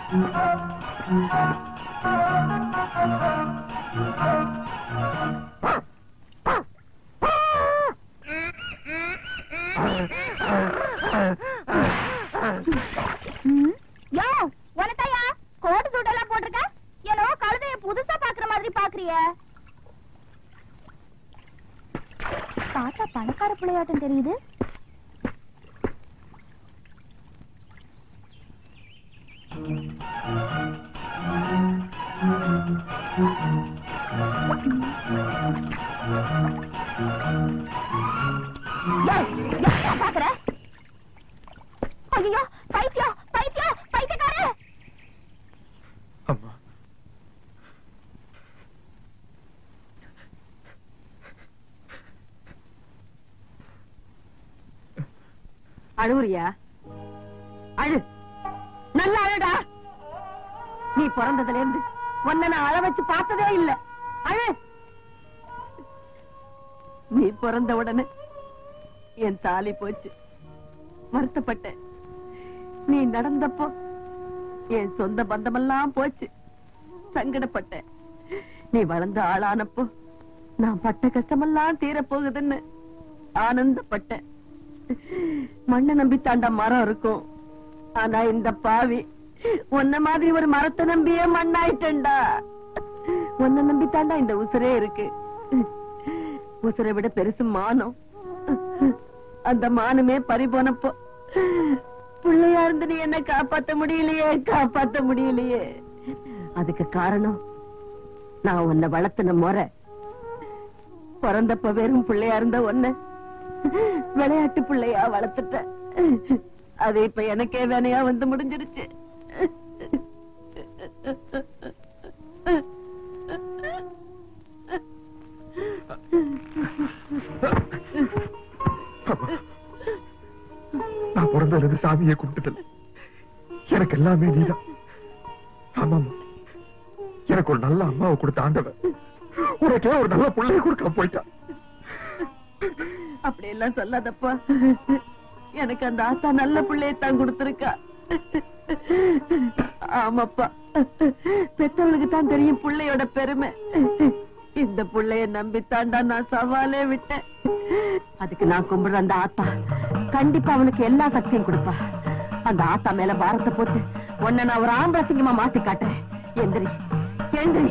ம்? யோ உனத்தையா கோட்டு சூட்டெல்லாம் போட்டிருக்க ஏனோ கழுதைய புதுசா பாக்குற மாதிரி பாக்குறிய பார்த்தா பணக்கார பிள்ளையாட்டம் தெரியுது ஏய், என்னையா பாக்குற ஐயோ பைத்தியம் பைத்தியம் பைத்தியக்கார அம்மா அழுவுறியா அழு நல்லா அழுடா நீ பிறந்ததுல இருந்து உன்னை நான் அழ வச்சு பார்த்ததே இல்ல அழு நீ பிறந்த உடனே என் தாலி போச்சு வருத்தப்பட்டேன் நீ நடந்தப்போ என் சொந்த பந்தமெல்லாம் போச்சு சங்கடப்பட்டேன் நீ வளர்ந்த ஆளானப்போ நான் பட்ட கஷ்டமெல்லாம் தீரப் போகுதுன்னு ஆனந்தப்பட்டேன் மண்ணை நம்பி தாண்டா மரம் இருக்கும் ஆனா இந்த பாவி உன்ன மாதிரி ஒரு மரத்தை நம்பியே மண்ணாயிட்டேன்டா உன்னை நம்பி தாண்டா இந்த உசுரே இருக்கு உசுரை விட பெருசு மானம் அந்த மானமே பறி போனப்போ பிள்ளையா இருந்து நீ என்ன காப்பாத்த முடியலையே காப்பாத்த முடியலையே அதுக்கு காரணம் நான் உன்னை வளர்த்துன முறை பிறந்தப்ப வெறும் பிள்ளையா இருந்த ஒன்ன விளையாட்டு பிள்ளையா வளர்த்துட்ட அது இப்ப எனக்கே வேணையா வந்து முடிஞ்சிருச்சு நான் பிறந்ததுல இருந்து சாமியை கும்பிட்டதில்ல எனக்கு எல்லாமே நீதான் ஆமாமா எனக்கு ஒரு நல்ல அம்மாவை கொடுத்த ஆண்டவன் உனக்கே ஒரு நல்ல பிள்ளைய கொடுக்க போயிட்டான் அப்படி எல்லாம் சொல்லாதப்பா எனக்கு அந்த ஆத்தா நல்ல பிள்ளையை தான் கொடுத்திருக்கா ஆமாப்பா பெத்தவளுக்கு தான் தெரியும் பிள்ளையோட பெருமை இந்த புள்ளைய நம்பித்தாண்டா நான் சவாலே விட்டேன் அதுக்கு நான் கும்பிடுற அந்த ஆத்தா கண்டிப்பா அவனுக்கு எல்லா சக்தியும் கொடுப்பா அந்த ஆத்தா மேல பாரத்தை போட்டு உன்னை நான் ஒரு ஆம்பளை சிங்கமா மாத்தி காட்டுறேன் எந்திரி எந்திரி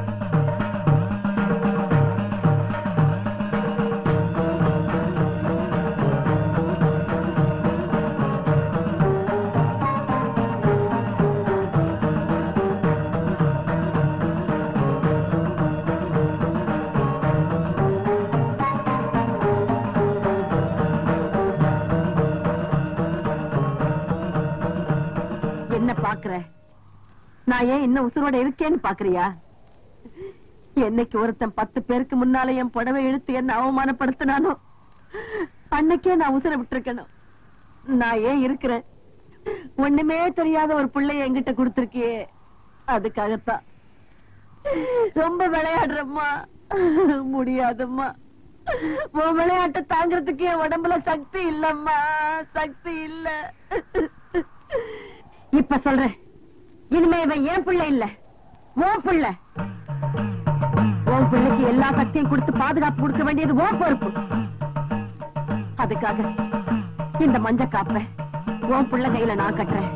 என்ன பாக்குற நான் ஏன் இன்னும் உசுரோட இருக்கேன்னு பாக்குறியா என்னைக்கு ஒருத்தன் பத்து பேருக்கு முன்னால என் புடவை இழுத்து என்ன அவமானப்படுத்தினானோ அன்னைக்கே நான் உசுர விட்டுருக்கணும் நான் ஏன் இருக்கிறேன் ஒண்ணுமே தெரியாத ஒரு பிள்ளைய என்கிட்ட கொடுத்திருக்கியே அதுக்காகத்தான் ரொம்ப விளையாடுறம்மா முடியாதம்மா உன் விளையாட்டை தாங்கறதுக்கு என் உடம்புல சக்தி இல்லம்மா சக்தி இல்ல இப்ப சொல்றேன் இனிமே இவன் என் பிள்ளை இல்ல உன் பிள்ளை உன் பிள்ளைக்கு எல்லா சக்தியும் கொடுத்து பாதுகாப்பு கொடுக்க வேண்டியது உன் பொறுப்பு அதுக்காக இந்த மஞ்ச காப்ப உன் பிள்ளை கையில நான் கட்டுறேன்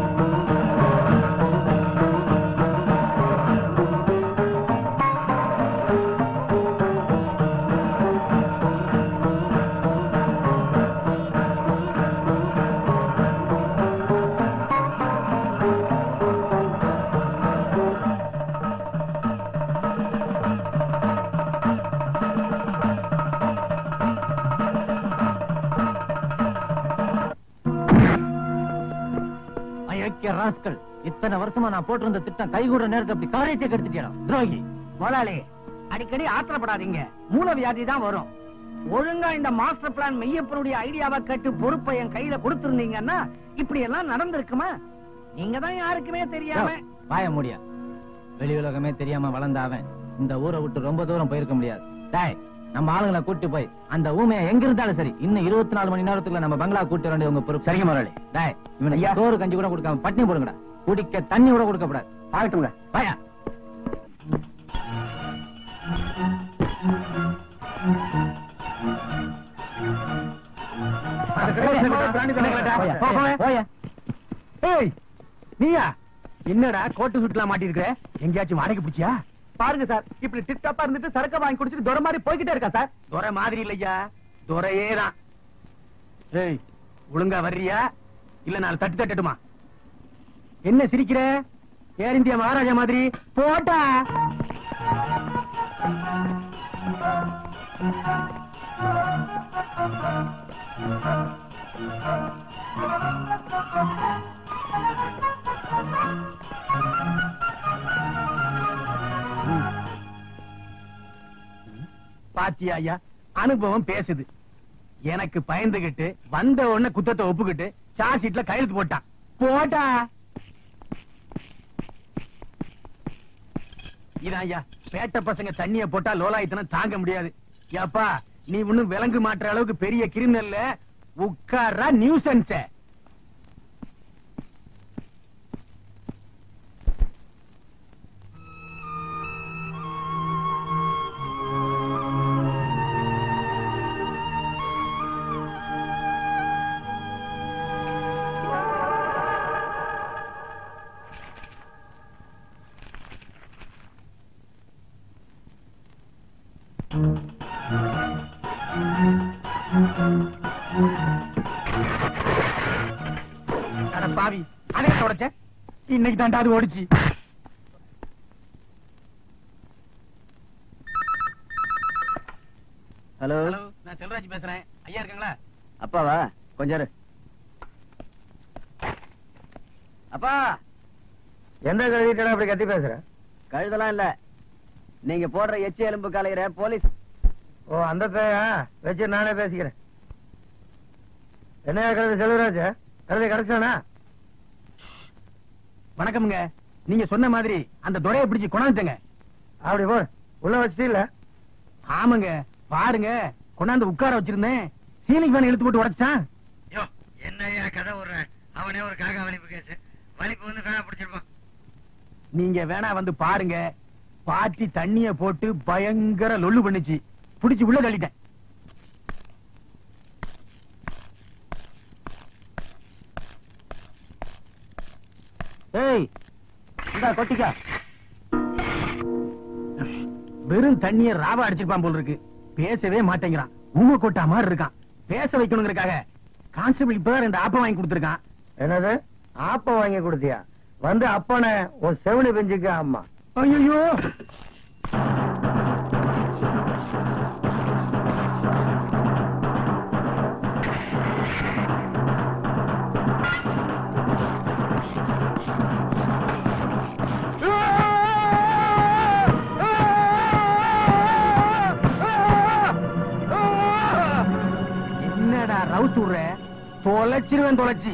அயோக்கிய ராஸ்கல் இத்தனை வருஷமா நான் போட்டிருந்த திட்டம் கைகூட நேரத்தை அப்படி காரியத்தை கெடுத்துட்டியா துரோகி முதலாளி அடிக்கடி ஆத்திரப்படாதீங்க மூல வியாதி தான் வரும் ஒழுங்கா இந்த மாஸ்டர் பிளான் மெய்யப்பனுடைய ஐடியாவை கேட்டு பொறுப்பை என் கையில கொடுத்திருந்தீங்கன்னா இப்படி எல்லாம் நடந்திருக்குமா நீங்க தான் யாருக்குமே தெரியாம பாய முடியா வெளி உலகமே தெரியாம வளர்ந்த அவன் இந்த ஊரை விட்டு ரொம்ப தூரம் போயிருக்க முடியாது டேய் நம்ம ஆளுங்களை கூட்டி போய் அந்த ஊமையை எங்க இருந்தாலும் சரி இன்னும் இருபத்தி நாலு மணி நேரத்துக்குள்ள நம்ம பங்களா கூட்டி வேண்டிய உங்க பொறுப்பு சரிங்க முதலாளி டேய் இவனை சோறு கஞ்சி கூட கொடுக்காம பட்டினி போடுங்கடா குடிக்க தண்ணி கூட கொடுக்க கூடாது ஆகட்டுங்க வாயா போயா ஏய் நீயா என்னடா கோட்டு சுட்டுலாம் மாட்டிருக்கிற எங்கேயாச்சும் வாடகை பிடிச்சியா பாருங்க சார் இப்படி டிப் டாப்பா இருந்துட்டு சரக்க வாங்கி குடிச்சிட்டு துரை மாதிரி போய்கிட்டே இருக்கா சார் துரை மாதிரி இல்லையா துரையே தான் ஏய் ஒழுங்கா வர்றியா இல்ல நாலு தட்டு தட்டட்டுமா என்ன சிரிக்கிற ஏர் இந்தியா மகாராஜா மாதிரி போட்டா பாத்தியா ஐயா அனுபவம் பேசுது எனக்கு பயந்துகிட்டு வந்த உடனே குத்தத்தை ஒப்புக்கிட்டு சார்ஜ் ஷீட்ல கையெழுத்து போட்டான் போட்டா இதான் ஐயா பேட்ட பசங்க தண்ணிய போட்டா லோலாயத்தனம் தாங்க முடியாது ஏப்பா நீ ஒண்ணும் விலங்கு மாற்ற அளவுக்கு பெரிய கிரிமினல்ல உட்கார்றா நியூசன்ஸ அட பாவி அதே தொடச்ச இன்னைக்கு தாண்டா அது ஓடிச்சு ஹலோ ஹலோ நான் செல்வராஜ் பேசுறேன் ஐயா இருக்காங்களா அப்பாவா கொஞ்சம் இரு. அப்பா எந்த கழுவிட்டா அப்படி கத்தி பேசுற கழுதெல்லாம் இல்ல நீங்க போடுற எச்சி எலும்பு கலையிற போலீஸ் ஓ அந்த பேயா வச்சு நானே பேசிக்கிறேன் என்ன கழுது செல்வராஜ் கழுதை கிடைச்சானா வணக்கம்ங்க நீங்க சொன்ன மாதிரி அந்த துரையை பிடிச்சு கொண்டாந்துட்டேங்க அப்படி போ உள்ள வச்சிட்டீல்ல ஆமாங்க பாருங்க கொண்டாந்து உட்கார வச்சிருந்தேன் சீலிங் ஃபேன் இழுத்து போட்டு உடைச்சிட்டான் யோ என்னையா கதை விடுறேன் அவனே ஒரு காக்கா வலிப்பு கேஸ் வலிப்பு வந்து வேணா பிடிச்சிருப்பான் நீங்க வேணா வந்து பாருங்க பாட்டி தண்ணிய போட்டு பயங்கர லொள்ளு பண்ணுச்சு புடிச்சு உள்ள தள்ளிட்டேன் ஏய் இந்தா கொட்டிக்கா வெறும் தண்ணிய ராவா அடிச்சிருப்பான் போல இருக்கு பேசவே மாட்டேங்கிறான் ஊம கொட்டா மாதிரி இருக்கான் பேச வைக்கணுங்கிறதுக்காக கான்ஸ்டபிள் இப்பதான் இந்த ஆப்பம் வாங்கி கொடுத்திருக்கான் என்னது ஆப்ப வாங்கி கொடுத்தியா வந்து அப்பனை உன் செவிலி பெஞ்சுக்க அம்மா ஐயோ என்னடா ரவுத்து விடுற தொலைச்சிருவேன் தொலைச்சி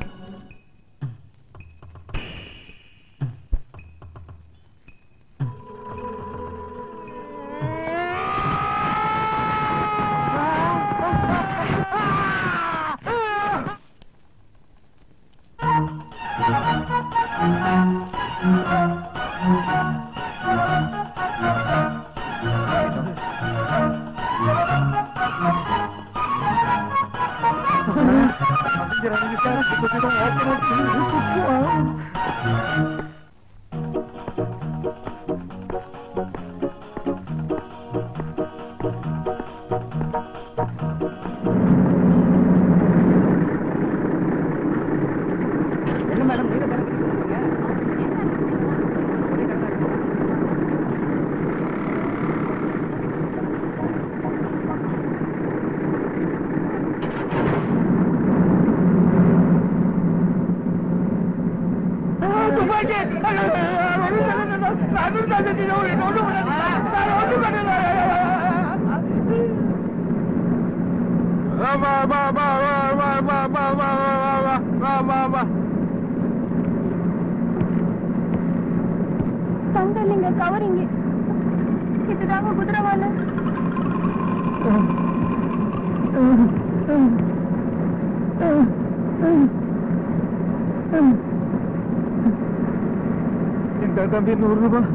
என்ன மேடம் நீங்க தானே பேசிட்டு இருக்கீங்க? தங்க இல்லைங்க கவரிங்க இதுதாங்க குதிரவால இந்த தம்பி நூறு ரூபாய்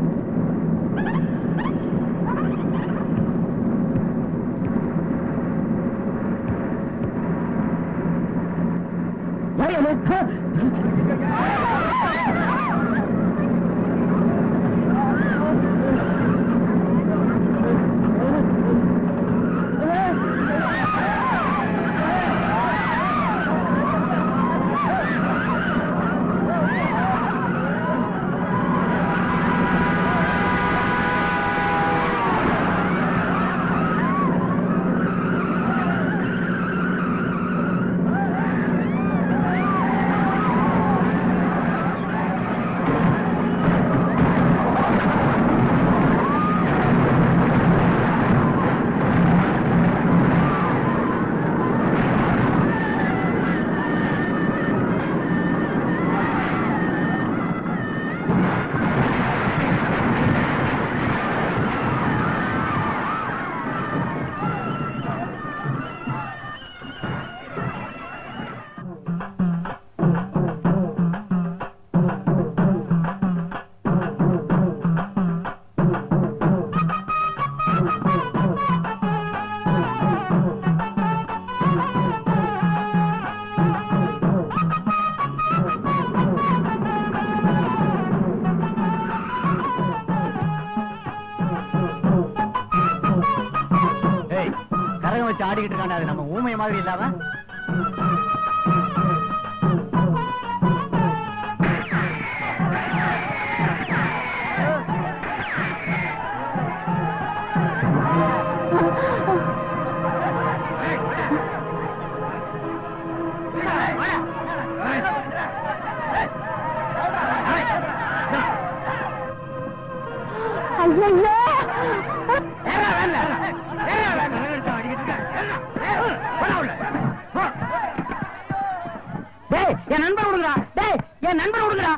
ஏய் கரகம் வச்சு ஆடிக்கிட்டு இருக்கானே அது நம்ம ஊமை மாதிரி இல்லாம ஐயோ டேய் என் நண்பர் விடுங்கடா டேய் என் நண்பர் விடுங்கடா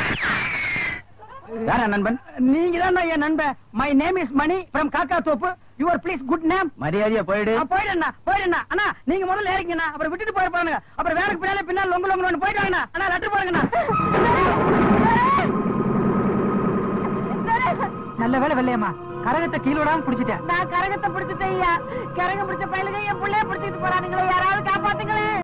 யாரா நண்பன் நீங்க தான் என் நண்பன் my name is Mani from Kakka Thoppu your please good name மரியாதையா போயிடு போயிடுண்ணா போயிடுண்ணா அண்ணா நீங்க முதல்ல இறங்கிங்கண்ணா அப்புறம் விட்டுட்டு போயிருப்பானுங்க அப்புறம் வேலைக்கு பின்னால பின்னால் லொங்கு லொங்கு போயிட்டு வாங்கண்ணா அண்ணா லெட்டர் பாருங்கண்ணா நல்ல வேலை வெள்ளையம்மா கரகத்தை கீழ விடாம புடிச்சிட்டேன் நான் கரகத்தை பிடிச்சிட்டேன் ஐயா கரகம் பிடிச்ச பயிலுங்க என் பிள்ளைய பிடிச்சிட்டு போறானுங்களே யாராவது காப்பாத்துங்களேன்